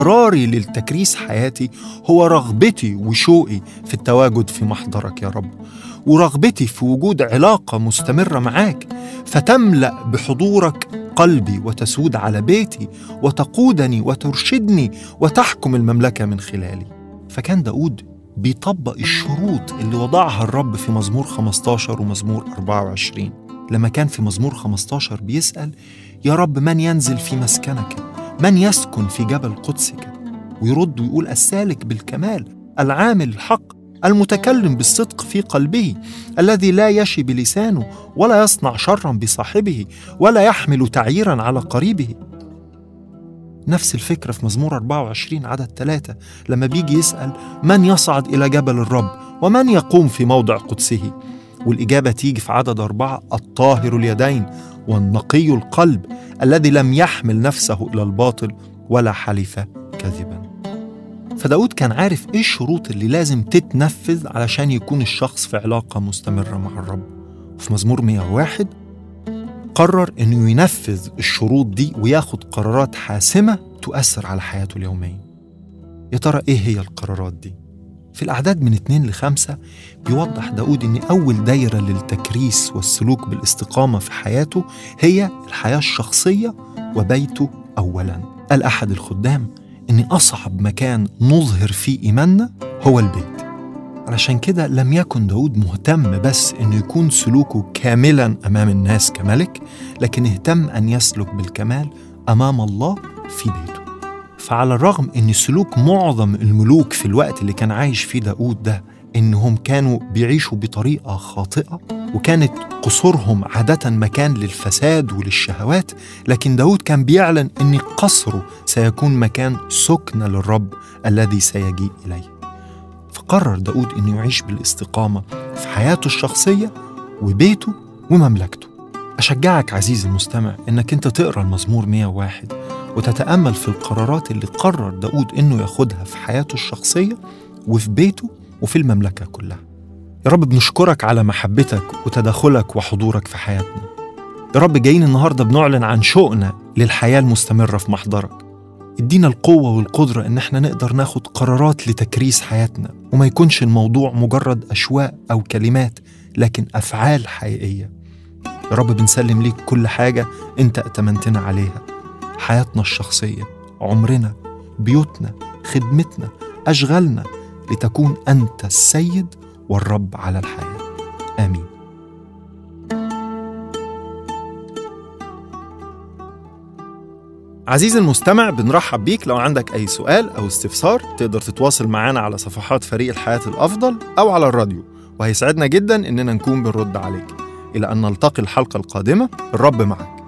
قراري للتكريس حياتي هو رغبتي وشوقي في التواجد في محضرك يا رب ورغبتي في وجود علاقة مستمرة معاك فتملأ بحضورك قلبي وتسود على بيتي وتقودني وترشدني وتحكم المملكة من خلالي فكان داود بيطبق الشروط اللي وضعها الرب في مزمور 15 ومزمور 24 لما كان في مزمور 15 بيسأل يا رب من ينزل في مسكنك من يسكن في جبل قدسك ويرد ويقول السالك بالكمال العامل الحق المتكلم بالصدق في قلبه الذي لا يشي بلسانه ولا يصنع شرا بصاحبه ولا يحمل تعييرا على قريبه نفس الفكرة في مزمور 24 عدد ثلاثة لما بيجي يسأل من يصعد إلى جبل الرب ومن يقوم في موضع قدسه والإجابة تيجي في عدد أربعة الطاهر اليدين والنقي القلب الذي لم يحمل نفسه إلى الباطل ولا حلف كذبا فداود كان عارف إيه الشروط اللي لازم تتنفذ علشان يكون الشخص في علاقة مستمرة مع الرب في مزمور 101 قرر انه ينفذ الشروط دي وياخد قرارات حاسمه تؤثر على حياته اليوميه. يا ترى ايه هي القرارات دي؟ في الأعداد من اتنين لخمسة بيوضح داود إن أول دايرة للتكريس والسلوك بالاستقامة في حياته هي الحياة الشخصية وبيته أولا قال أحد الخدام إن أصعب مكان نظهر فيه إيماننا هو البيت علشان كده لم يكن داود مهتم بس انه يكون سلوكه كاملا امام الناس كملك لكن اهتم ان يسلك بالكمال امام الله في بيته فعلى الرغم ان سلوك معظم الملوك في الوقت اللي كان عايش فيه داود ده انهم كانوا بيعيشوا بطريقه خاطئه وكانت قصورهم عاده مكان للفساد وللشهوات لكن داود كان بيعلن ان قصره سيكون مكان سكن للرب الذي سيجيء اليه فقرر داود انه يعيش بالاستقامه في حياته الشخصيه وبيته ومملكته اشجعك عزيزي المستمع انك انت تقرا المزمور 101 وتتامل في القرارات اللي قرر داود انه ياخدها في حياته الشخصيه وفي بيته وفي المملكه كلها يا رب بنشكرك على محبتك وتدخلك وحضورك في حياتنا يا رب جايين النهارده بنعلن عن شوقنا للحياه المستمره في محضرك ادينا القوة والقدرة إن احنا نقدر ناخد قرارات لتكريس حياتنا وما يكونش الموضوع مجرد أشواق أو كلمات لكن أفعال حقيقية يا رب بنسلم ليك كل حاجة أنت أتمنتنا عليها حياتنا الشخصية عمرنا بيوتنا خدمتنا أشغالنا لتكون أنت السيد والرب على الحياة آمين عزيزي المستمع بنرحب بيك لو عندك أي سؤال أو استفسار تقدر تتواصل معنا على صفحات فريق الحياة الأفضل أو على الراديو وهيسعدنا جدا إننا نكون بنرد عليك إلى أن نلتقي الحلقة القادمة الرب معك